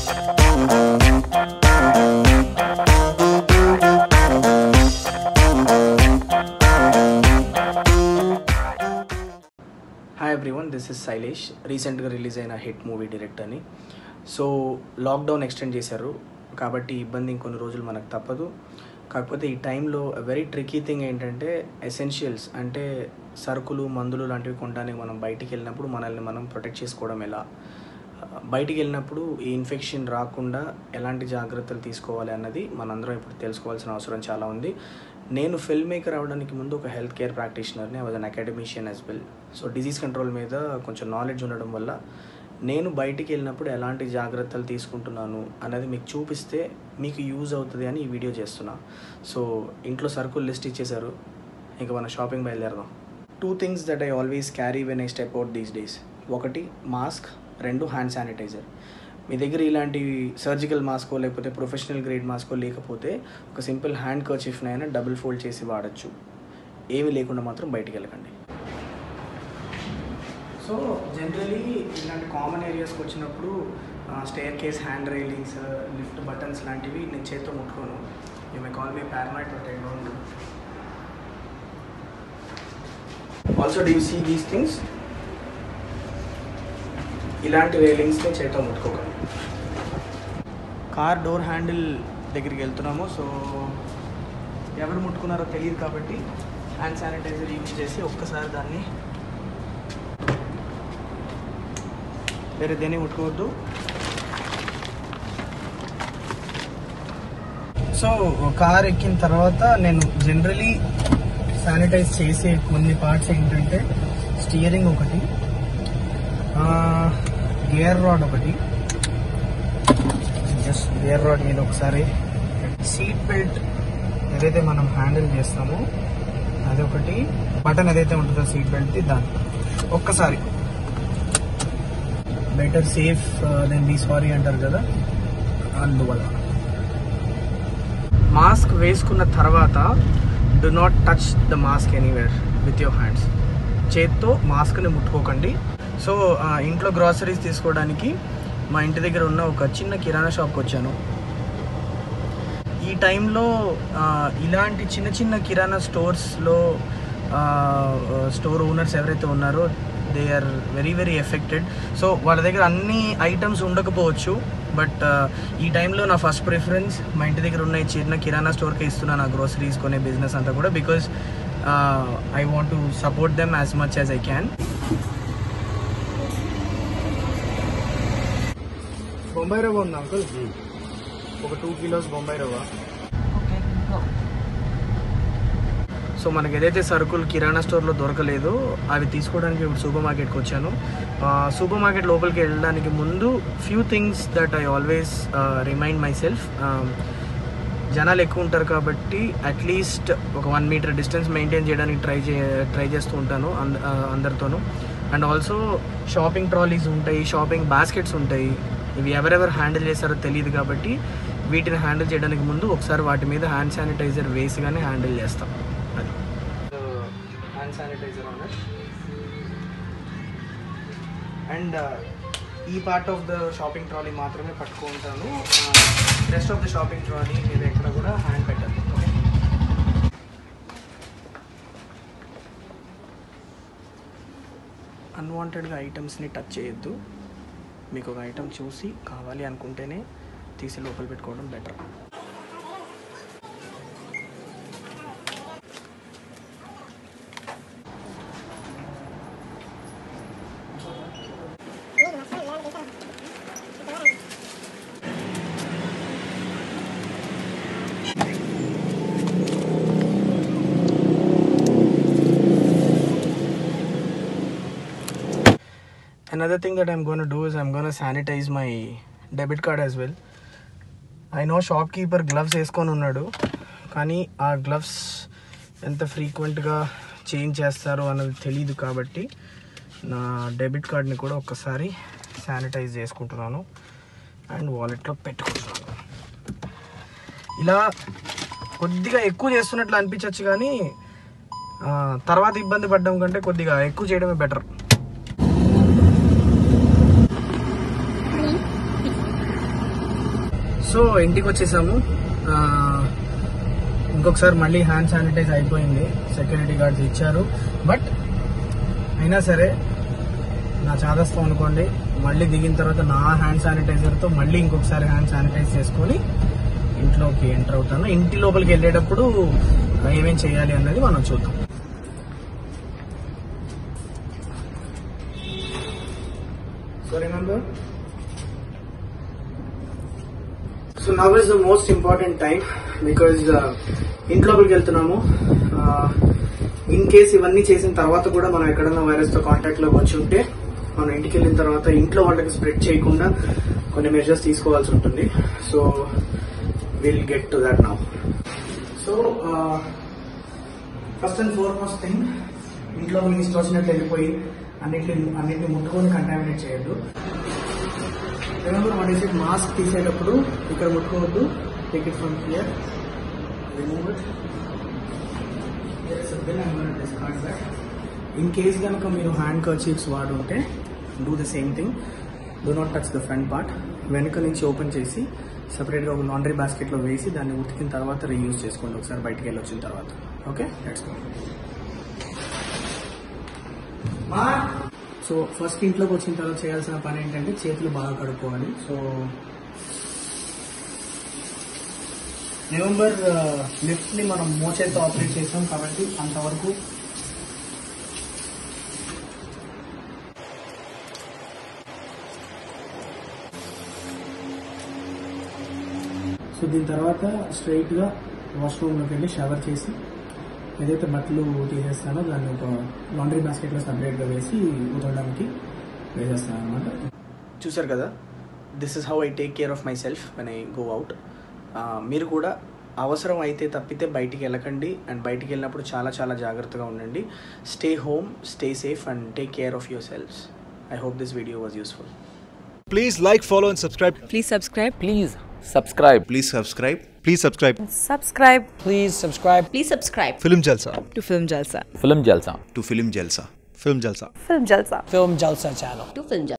Hi everyone this is Shailesh రీసెంట్గా release అయిన hit movie డైరెక్టర్ని సో లాక్డౌన్ ఎక్స్టెండ్ చేశారు కాబట్టి ఇబ్బంది ఇంకొన్ని రోజులు మనకు తప్పదు కాకపోతే ఈ టైంలో వెరీ ట్రికీ థింగ్ ఏంటంటే ఎసెన్షియల్స్ అంటే సరుకులు మందులు లాంటివి కొనడానికి మనం బయటికి వెళ్ళినప్పుడు మనల్ని మనం ప్రొటెక్ట్ చేసుకోవడం ఎలా బయటికి వెళ్ళినప్పుడు ఈ ఇన్ఫెక్షన్ రాకుండా ఎలాంటి జాగ్రత్తలు తీసుకోవాలి అన్నది మనందరం ఇప్పుడు తెలుసుకోవాల్సిన అవసరం చాలా ఉంది నేను ఫిల్మ్ మేకర్ అవ్వడానికి ముందు ఒక హెల్త్ కేర్ ప్రాక్టీషనర్ని was an academician as well so disease control మీద కొంచెం నాలెడ్జ్ ఉండడం వల్ల నేను బయటికి వెళ్ళినప్పుడు ఎలాంటి జాగ్రత్తలు తీసుకుంటున్నాను అన్నది మీకు చూపిస్తే మీకు యూజ్ అవుతుంది అని ఈ వీడియో చేస్తున్నా సో ఇంట్లో సరుకులు లిస్ట్ ఇచ్చేశారు ఇంకా మన షాపింగ్ బయలుదేరదాం two things that I always carry when I step out these days ఒకటి మాస్క్ రెండు హ్యాండ్ శానిటైజర్ మీ దగ్గర ఇలాంటి సర్జికల్ మాస్కో లేకపోతే ప్రొఫెషనల్ గ్రేడ్ మాస్కో లేకపోతే ఒక సింపుల్ హ్యాండ్ కర్చీఫ్నైనా డబుల్ ఫోల్డ్ చేసి వాడచ్చు ఏమీ లేకుండా మాత్రం బయటికి వెళ్ళకండి సో జనరలీ ఇలాంటి కామన్ ఏరియాస్కి వచ్చినప్పుడు staircase hand railings lift buttons లాంటివి నేను చేతితో ముట్టుకోను you may call me paranoid but I don't also do see these things ఇలాంటి రైలింగ్స్ని చేతితో ముట్టుకోకండి కార్ డోర్ హ్యాండిల్ దగ్గరికి వెళ్తున్నాము సో ఎవరు ముట్టుకున్నారో తెలియదు కాబట్టి హ్యాండ్ శానిటైజర్ యూజ్ చేసి ఒక్కసారి దాన్ని వేరే దేన్ని ముట్టుకోవద్దు సో కార్ ఎక్కిన తర్వాత నేను జనరలీ శానిటైజ్ చేసే కొన్ని పార్ట్స్ ఏంటంటే స్టీరింగ్ ఒకటి గేర్ రాడ్ ఒకటి జస్ట్ గేర్ రాడ్ మీద ఒకసారి సీట్ బెల్ట్ ఏదైతే మనం హ్యాండిల్ చేస్తామో అదొకటి బటన్ ఏదైతే ఉంటుందో సీట్ బెల్ట్ దాన్ని ఒక్కసారి better safe than be sorry అంటారు కదా అందువల్ల మాస్క్ వేసుకున్న తర్వాత do not touch the mask anywhere with your hands చేత్తో మాస్క్ని ముట్టుకోకండి సో ఆ, ఇంట్లో గ్రాసరీస్ తీసుకోవడానికి మా ఇంటి దగ్గర ఉన్న ఒక చిన్న కిరాణా షాప్కి వచ్చాను ఈ టైంలో ఆ, ఇలాంటి చిన్న చిన్న కిరాణా స్టోర్స్లో స్టోర్ ఓనర్స్ ఎవరైతే ఉన్నారో they are very very affected so వాళ్ళ దగ్గర అన్ని ఐటమ్స్ ఉండకపోవచ్చు బట్ ఈ టైంలో నా ఫస్ట్ ప్రిఫరెన్స్ మా ఇంటి దగ్గర ఉన్న ఈ చిన్న కిరాణా స్టోర్కి ఇస్తున్నా నా గ్రోసరీస్ కొనే బిజినెస్ అంతా కూడా because I want to support them as much as I can Bombay రవ్వ ఉంది అంకుల్ ఒక టూ కిలోస్ బొంబాయి రవ్వ సో మనకి ఏదైతే సరుకులు కిరాణా స్టోర్లో దొరకలేదో అవి తీసుకోవడానికి ఇప్పుడు సూపర్ మార్కెట్కి వచ్చాను సూపర్ మార్కెట్ లోపలికి వెళ్ళడానికి ముందు few things that I always remind myself జనాలు ఎక్కువ ఉంటారు కాబట్టి అట్లీస్ట్ ఒక వన్ మీటర్ డిస్టెన్స్ మెయింటైన్ చేయడానికి ట్రై చే ట్రై చేస్తూ ఉంటాను అంద- ఆ, అందరితోనూ అండ్ ఆల్సో షాపింగ్ ట్రాలీస్ ఉంటాయి షాపింగ్ బాస్కెట్స్ ఉంటాయి ఇవి ఎవరెవరు హ్యాండిల్ చేస్తారో తెలియదు కాబట్టి వీటిని హ్యాండిల్ చేయడానికి ముందు ఒకసారి వాటి మీద హ్యాండ్ శానిటైజర్ వేసి కానీ హ్యాండిల్ చేస్తాం అది హ్యాండ్ శానిటైజర్ అండ్ ఈ part of the shopping trolley మాత్రమే పట్టుకుంటాను rest of the shopping trolley మీద ఎక్కడ కూడా హ్యాండ్ పెట్టాను ఓకే అన్వాంటెడ్గా ఐటమ్స్ని టచ్ చేయొద్దు మీకు ఒక ఐటమ్ చూసి కావాలి అనుకుంటేనే తీసి లోపల పెట్టుకోవడం better Another thing that I'm going to do is I'm going to sanitize my debit card as well. I know shopkeeper gloves వేసుకొని ఉన్నాడు కానీ ఆ గ్లవ్స్ ఎంత ఫ్రీక్వెంట్గా చేంజ్ చేస్తారో అన్నది తెలియదు కాబట్టి నా డెబిట్ కార్డ్ని కూడా ఒక్కసారి శానిటైజ్ చేసుకుంటున్నాను అండ్ వాలెట్లో పెట్టుకుంటున్నాను ఇలా కొద్దిగా ఎక్కువ చేస్తున్నట్లు అనిపించవచ్చు కానీ ఆ, తర్వాత ఇబ్బంది పడడం కంటే కొద్దిగా ఎక్కువ చేయడమే బెటర్ సో ఇంటికి వచ్చేసాము ఆ, ఇంకొకసారి మళ్ళీ హ్యాండ్ శానిటైజ్ అయిపోయింది సెక్యూరిటీ గార్డ్స్ ఇచ్చారు బట్ అయినా సరే నా చాదస్తం అనుకోండి మళ్ళీ దిగిన తర్వాత నా హ్యాండ్ శానిటైజర్తో మళ్ళీ ఇంకొకసారి హ్యాండ్ శానిటైజ్ చేసుకొని ఇంట్లోకి ఎంటర్ అవుతాను ఇంటి లోపలికి వెళ్ళేటప్పుడు ఏమేం చేయాలి అన్నది మనం చూద్దాం so remember so now is the most important time because ఇంట్లోకి వెళ్తున్నాము ఇన్ కేస్ ఇవన్నీ చేసిన తర్వాత కూడా మనం ఎక్కడైనా వైరస్ తో కాంటాక్ట్ లో వచ్చి ఉంటే మనం ఇంటికి వెళ్ళిన తర్వాత ఇంట్లో వాళ్ళకి స్ప్రెడ్ చేయకుండా కొన్ని మెజర్స్ తీసుకోవాల్సి ఉంటుంది so will get to that now so first and foremost thing ఇంట్లో మీకు ఇష్టం వచ్చినట్టు వెళ్ళిపోయి అన్నిటిని అన్నిటిని ముట్టుకొని కంటామినేట్ చేయొద్దు remember what is it mask తీసేటప్పుడు ఇక్కడ ముట్టుకోవద్దు take it from here remove it in case కనుక మీరు హ్యాండ్ కర్చీఫ్స్ వాడుంటే do the same thing do not touch the front part వెనుక నుంచి ఓపెన్ చేసి సపరేట్గా ఒక లాండ్రీ బాస్కెట్లో వేసి దాన్ని ఉతికిన తర్వాత రీయూజ్ చేసుకోండి ఒకసారి బయటికి వెళ్ళి వచ్చిన తర్వాత okay let's go so first ఇంట్లోకి వచ్చిన తర్వాత చేయాల్సిన పని ఏంటంటే చేతులు బాగా కడుక్కోవాలి సో నవంబర్ లిఫ్ట్ ని మనం మోచేతో ఆపరేట్ చేసాం కాబట్టి అంతవరకు సో దీని తర్వాత స్ట్రైట్ గా వాష్రూమ్లోకి వెళ్ళి షవర్ చేసి ఏదైతే బట్టలు తీసేస్తానో దాన్ని ఒక లాండ్రీ బాస్కెట్లో సపరేట్గా వేసి ఉతకడానికి వేసేస్తాను అనమాట చూసారు కదా this is how I take care of myself when I go out మీరు కూడా అవసరం అయితే తప్పితే బయటికి వెళ్ళకండి అండ్ బయటికి వెళ్ళినప్పుడు చాలా చాలా జాగ్రత్తగా ఉండండి stay home stay safe and take care of yourselves I hope this video was useful Please like, follow, and subscribe. Please subscribe. Please subscribe. Please subscribe. Please subscribe. Subscribe Please subscribe Please subscribe Film Jalsa. to Film Jalsa. Film Jalsa. To Film Jalsa. Film Jalsa. Film Jalsa. Film Jalsa channel. To Film Jalsa.